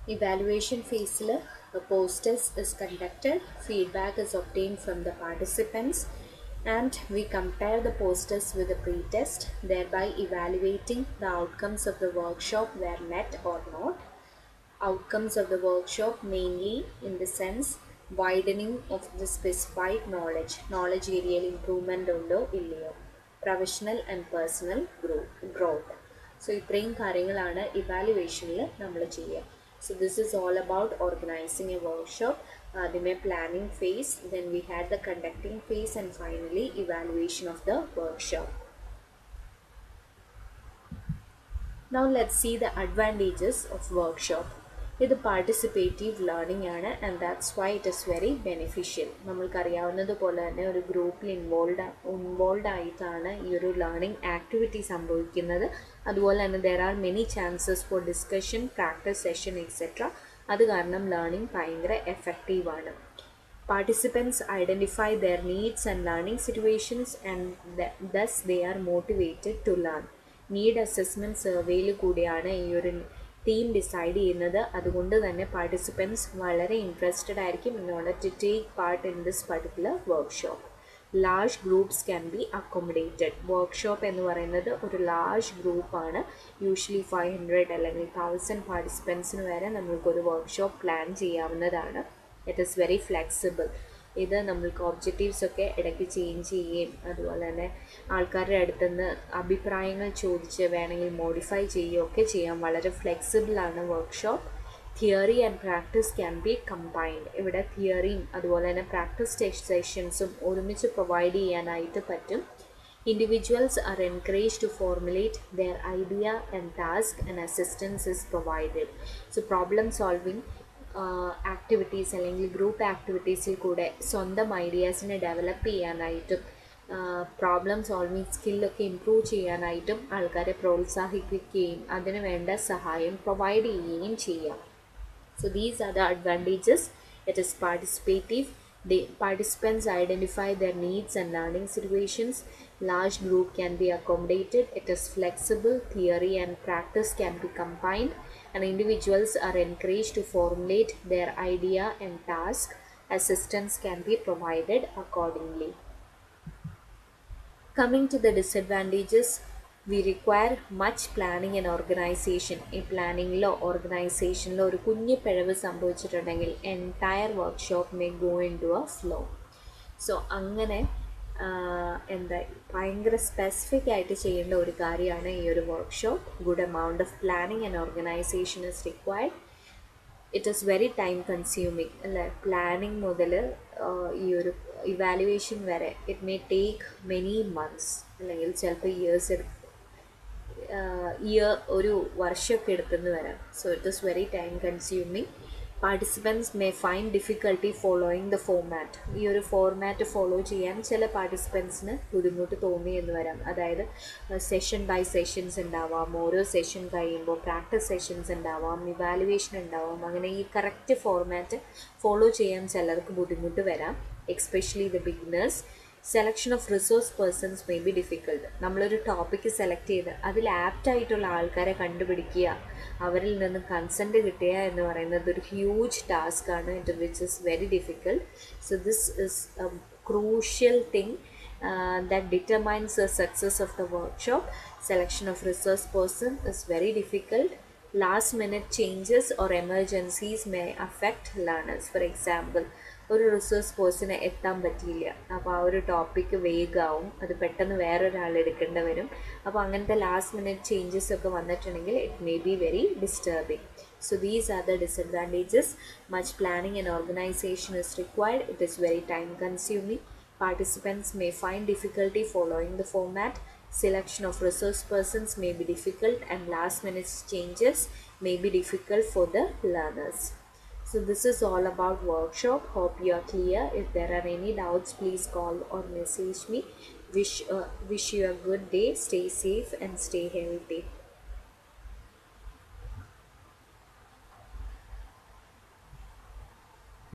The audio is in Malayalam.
Evaluation phase a post test is conducted, feedback is obtained from the participants, and we compare the post test with the pre-test, thereby evaluating the outcomes of the workshop were met or not. Outcomes of the workshop mainly in the sense widening of the specified knowledge, knowledge area improvement ഉണ്ടോ ഇല്ലയോ professional and personal grow growth so ഇത്രയും കാര്യങ്ങളാണ് ഇവാലുവേഷനിൽ നമ്മൾ ചെയ്യുക so this is all about organising a workshop ആദ്യമേ planning phase then we had the conducting phase and finally evaluation of the workshop Now let's see the advantages of workshop. ഇത് പാർട്ടിസിപ്പേറ്റീവ് ലേണിംഗ് ആണ് and that's why it is very beneficial നമ്മൾക്കറിയാവുന്നത് പോലെ തന്നെ ഒരു ഗ്രൂപ്പിൽ ഇൻവോൾവ് ഇൻവോൾവ് ആയിട്ടാണ് ഈ ഒരു ലേണിംഗ് ആക്ടിവിറ്റി സംഭവിക്കുന്നത് അതുപോലെ തന്നെ there are many chances for discussion practice session etcetera അത് കാരണം ലേണിംഗ് ഭയങ്കര എഫക്റ്റീവാണ് participants identify their needs and learning situations and thus they are motivated to learn need assessment സർവേയിൽ കൂടിയാണ് ഈ ഒരു ടീം ഡിസൈഡ് ചെയ്യുന്നത് അതുകൊണ്ട് തന്നെ പാർട്ടിസിപ്പൻസ് വളരെ ഇൻട്രസ്റ്റഡ് ആയിരിക്കും in order to take part in this particular workshop large groups can be accommodated workshop എന്ന് പറയുന്നത് ഒരു ലാർജ് ഗ്രൂപ്പാണ് യൂഷ്വലി ഫൈവ് ഹൺഡ്രഡ് അല്ലെങ്കിൽ തൗസൻഡ് പാർട്ടിസിപ്പൻസിന് വരെ നമ്മൾക്കൊരു വർക്ക്ഷോപ്പ് പ്ലാൻ ചെയ്യാവുന്നതാണ് ഇറ്റ് ഈസ് വെരി ഫ്ലെക്സിബിൾ ഇത് നമ്മൾക്ക് ഒബ്ജക്റ്റീവ്സ് ഒക്കെ ഇടയ്ക്ക് ചേഞ്ച് ചെയ്യുകയും അതുപോലെ തന്നെ ആൾക്കാരുടെ അടുത്തുനിന്ന് അഭിപ്രായങ്ങൾ ചോദിച്ച് വേണമെങ്കിൽ മോഡിഫൈ ചെയ്യുകയോ ഒക്കെ ചെയ്യാം വളരെ ഫ്ലെക്സിബിളാണ് workshop theory and practice can be combined ഇവിടെ തിയറിയും അതുപോലെ തന്നെ പ്രാക്ടീസ് സെഷൻസും ഒരുമിച്ച് പ്രൊവൈഡ് ചെയ്യാനായിട്ട് പറ്റും individuals are encourage to formulate their idea and task and assistance is provided so problem solving activities അല്ലെങ്കിൽ ഗ്രൂപ്പ് ആക്ടിവിറ്റീസിൽ കൂടെ സ്വന്തം ഐഡിയാസിനെ ഡെവലപ്പ് ചെയ്യാനായിട്ടും പ്രോബ്ലം സോൾവിങ് സ്കില്ലൊക്കെ ഇമ്പ്രൂവ് ചെയ്യാനായിട്ടും ആൾക്കാരെ പ്രോത്സാഹിപ്പിക്കുകയും അതിന് വേണ്ട സഹായം പ്രൊവൈഡ് ചെയ്യുകയും ചെയ്യാം so these are the advantages it is participative the participants identify their needs and learning situations large group can be accommodated it is flexible theory and practice can be combined and individuals are encouraged to formulate their idea and task assistance can be provided accordingly coming to the disadvantages we require much planning and organization ഈ പ്ലാനിങ്ങിലോ ഓർഗനൈസേഷനിലോ ഒരു കുഞ്ഞു പിഴവ് സംഭവിച്ചിട്ടുണ്ടെങ്കിൽ entire workshop may go into a flow so അങ്ങനെ എന്താ ഭയങ്കര സ്പെസിഫിക് ആയിട്ട് ചെയ്യേണ്ട ഒരു കാര്യമാണ് ഈ ഒരു workshop good amount of planning and organisation is required it is very time consuming അല്ലേ പ്ലാനിങ് മുതൽ ഈ ഒരു ഇവാലുവേഷൻ വരെ it may take many months അല്ലെങ്കിൽ ചിലപ്പോൾ ഇയേഴ്സ് എടുക്കും ഇയർ ഒരു വർഷമൊക്കെ എടുത്തെന്ന് വരാം so it is very time consuming participants may find difficulty following the format ഈ ഒരു ഫോർമാറ്റ് ഫോളോ ചെയ്യാൻ ചില പാർട്ടിസിപ്പൻസിന് ബുദ്ധിമുട്ട് തോന്നി എന്ന് വരാം അതായത് സെഷൻ ബൈ സെഷൻസ് ഉണ്ടാവാം ഓരോ സെഷൻ കഴിയുമ്പോൾ പ്രാക്ടീസ് സെഷൻസ് ഉണ്ടാവാം ഇവാലുവേഷൻ ഉണ്ടാവാം അങ്ങനെ ഈ കറക്റ്റ് ഫോർമാറ്റ് ഫോളോ ചെയ്യാൻ ചിലർക്ക് ബുദ്ധിമുട്ട് വരാം especially the beginners selection of resource persons may be difficult നമ്മളൊരു ടോപ്പിക്ക് സെലക്ട് ചെയ്ത് അതിൽ ആപ്റ്റ് ആയിട്ടുള്ള ആൾക്കാരെ കണ്ടുപിടിക്കുക അവരിൽ നിന്ന് കൺസെൻറ്റ് കിട്ടുക എന്ന് പറയുന്നത് ഒരു ഹ്യൂജ് ടാസ്ക് ആണ് it which is very difficult so this is a crucial thing that determines the success of the workshop. Selection of resource person is very difficult. Last minute changes or emergencies may affect learners. For example, ഒരു റിസോഴ്സ് പേഴ്സണ് എത്താൻ പറ്റിയില്ല അപ്പോൾ ആ ഒരു ടോപ്പിക്ക് വേഗമാവും അത് പെട്ടെന്ന് വേറൊരാൾ എടുക്കേണ്ടി വരും അപ്പോൾ അങ്ങനത്തെ ലാസ്റ്റ് മിനിറ്റ് ചേഞ്ചസ് ഒക്കെ വന്നിട്ടുണ്ടെങ്കിൽ it may be very disturbing So these are the disadvantages. Much planning and organization is required. It is very time consuming. Participants may find difficulty following the format. Selection of resource persons may be difficult and last minute changes may be difficult for the learners. So this is all about workshop. Hope you are clear. If there are any doubts, please call or message me. Wish, uh, wish you a good day. Stay safe and stay healthy.